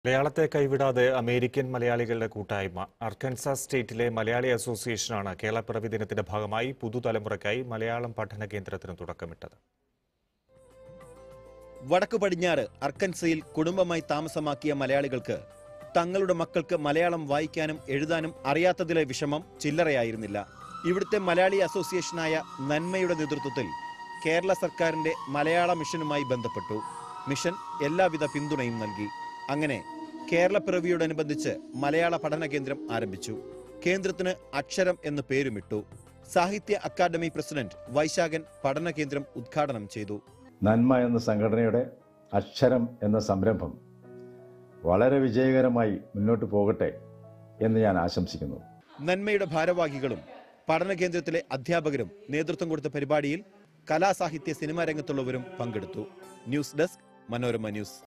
മലയാളത്തെ കൈവിടാതെ അമേരിക്കൻ മലയാളികളുടെ കൂട്ടായ്മ അർക്കൻസാസ് സ്റ്റേറ്റിലെ മലയാളി അസോസിയേഷനാണ് കേരളപ്പിറവി ദിനത്തിന്റെ ഭാഗമായി പുതുതലമുറയ്ക്കായി മലയാളം പഠന കേന്ദ്രത്തിന് തുടക്കമിട്ടത് വടക്കു പടിഞ്ഞാറ് അർക്കൻസയിൽ കുടുംബമായി താമസമാക്കിയ മലയാളികൾക്ക് തങ്ങളുടെ മക്കൾക്ക് മലയാളം വായിക്കാനും എഴുതാനും അറിയാത്തതിലെ വിഷമം ചില്ലറയായിരുന്നില്ല ഇവിടുത്തെ മലയാളി അസോസിയേഷനായ നന്മയുടെ നേതൃത്വത്തിൽ കേരള സർക്കാരിന്റെ മലയാള മിഷനുമായി ബന്ധപ്പെട്ടു മിഷൻ എല്ലാവിധ പിന്തുണയും നൽകി അങ്ങനെ കേരളപ്പിറവിയോടനുബന്ധിച്ച് മലയാള പഠന കേന്ദ്രം ആരംഭിച്ചു കേന്ദ്രത്തിന് അക്ഷരം എന്ന് പേരുമിട്ടു സാഹിത്യ അക്കാദമി പ്രസിഡന്റ് വൈശാഖൻ പഠന കേന്ദ്രം ഉദ്ഘാടനം ചെയ്തു നന്മ എന്ന സംഘടനയുടെ അക്ഷരം എന്ന സംരംഭം വളരെ വിജയകരമായി മുന്നോട്ട് പോകട്ടെ എന്ന് ഞാൻ ആശംസിക്കുന്നു നന്മയുടെ ഭാരവാഹികളും പഠന കേന്ദ്രത്തിലെ അധ്യാപകരും നേതൃത്വം കൊടുത്ത പരിപാടിയിൽ കലാസാഹിത്യ സിനിമാ രംഗത്തുള്ളവരും പങ്കെടുത്തു ന്യൂസ് ഡെസ്ക് മനോരമ ന്യൂസ്